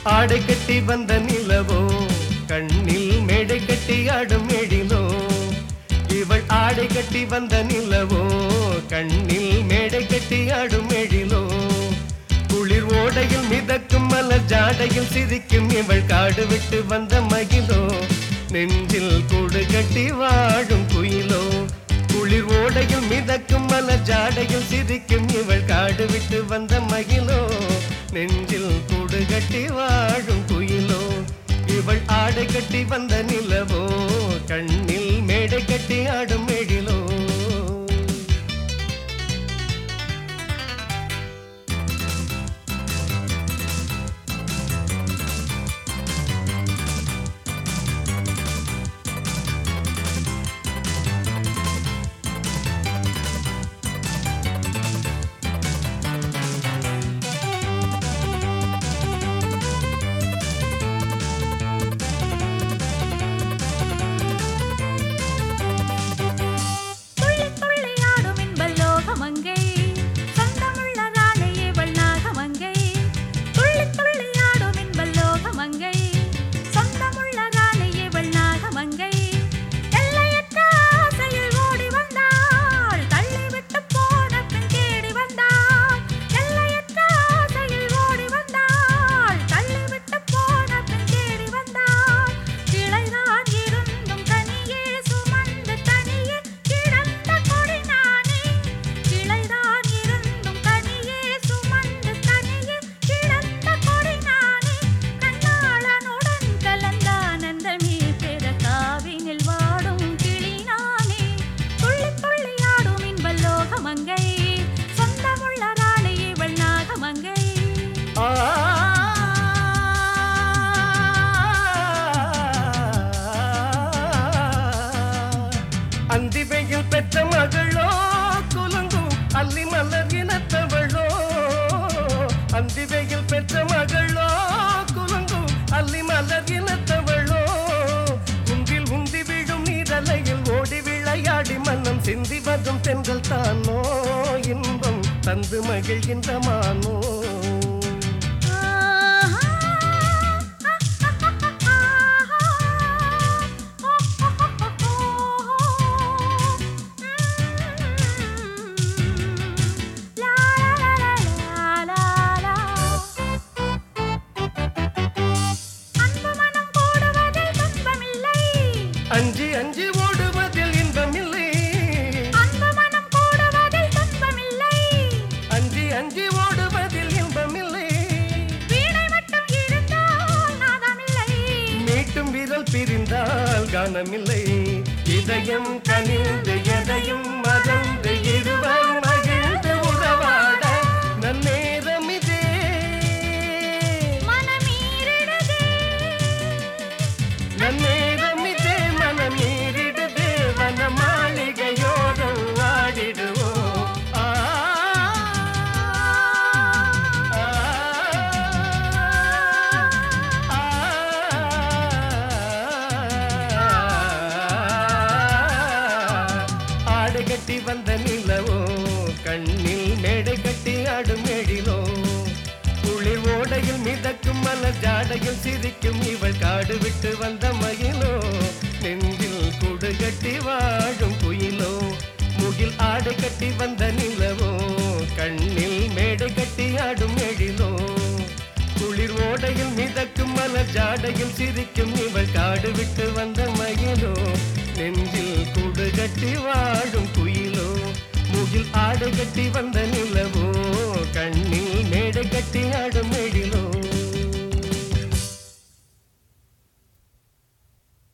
ஆடை கட்டி வந்த நிலவோ கண்ணில் மேடை கட்டி ஆடும் எழிலோ இவள் ஆடை கட்டி வந்த நிலவோ கண்ணில் மேடை கட்டி ஆடும் எழிலோ குளிர் ஓடையில் மிதக்கும் மலர் ஜாடையில் சிரிக்கும் இவள் காடு விட்டு வந்த மகிழோ நெஞ்சில் கூடு கட்டி வாழும் குயிலோ குளிர் ஓடையில் மிதக்கும் மலர் ஜாடையில் சிரிக்கும் இவள் காடு விட்டு வந்த மகிழோ நெஞ்சில் கூடு கட்டி வாழும் குயிலோ இவள் ஆடை கட்டி வந்த நிலவோ கண்ணில் மேடை கட்டி ஆடும் எழிலோ துள்ளி துள்ளி ஆடும் இன்பல் லோகமங்கை சொந்தமுள்ள ராணி இவள் நாகமங்கை துள்ளி துள்ளி ஆடும் இன்பல் லோகமங்கை சொந்தமுள்ள ராணி இவள் நாகமங்கை எல்லையற்ற ஆசையில் ஓடி வந்தாள் தள்ளிவிட்டு போன பின் தேடி வந்தாள் எல்லையற்ற ஆசையில் ஓடி வந்தாள் தள்ளிவிட்டு போன பின் தேடி வந்தாள் கிளைதான் இருந்தும் தனியே சுமந்து தனியே கிடந்த கொடி நானே கிளைதான் இருந்தும் தனியே சுமந்து தனியே கிடந்த கொடி நானே கண்ணாளனுடன் கலந்த ஆனந்தமே பெற காவினில் வாடும் கிளி நானே துள்ளி துள்ளி ஆடும் இன்பல் லோகமங்கை சொந்தமுள்ள ராணி இவள் நாகமங்கை அந்தி வெயில் பெற்ற மகளோ குலுங்கும் அல்லி மலர் இனத்தவளோ அந்தி வெயில் பெற்ற மகளோ குலுங்கும் அல்லி மலர் இனத்தவளோ குன்றில் உந்தி விழும் நீரலையில் ஓடி விளையாடி மன்னம் சிந்தி வரும் தென்றல் தானோ இன்பம் தந்து மகிழ்கின்ற மானோ அஞ்சி அஞ்சி ஓடுவதில் இன்பமில்லை அஞ்சி அஞ்சி ஓடுவதில் இன்பமில்லை மீட்டும் விரல் பிரிந்தால் கானமில்லை இதயம் கனிந்து எதையும் மறந்து இருவர் மகிழ்ந்து உறவாட நன்னேரம் இதே நன்னேரம் இதே மனமீறிடுதே வன மாளிகையோரம் ஆடிடுவோம் ஆ ஆ, ஆடை கட்டி வந்த நிலவோ கண்ணில் மேடை கட்டி ஆடும் எழிலோ குளிர் ஓடையில் மிதக்கும் மலர் ஜாடையில் சிரிக்கும் இவள் காடு விட்டு வந்த மகிழோ நெஞ்சில் கூடு கட்டி வாழும் குயிலோ முகில் ஆடை கட்டி வந்த நிலவோ கண்ணில் மேடை கட்டி ஆடும் எழிலோ குளிர் ஓடையில் மிதக்கும் மலர் ஜாடையில் சிரிக்கும் இவள் காடு விட்டு வந்த மகிழோ நெஞ்சில் கூடு கட்டி வாழும் குயிலோ முகில் ஆடை கட்டி வந்த நிலவோ கண்ணில் மேடை கட்டி ஆடும் எழிலோ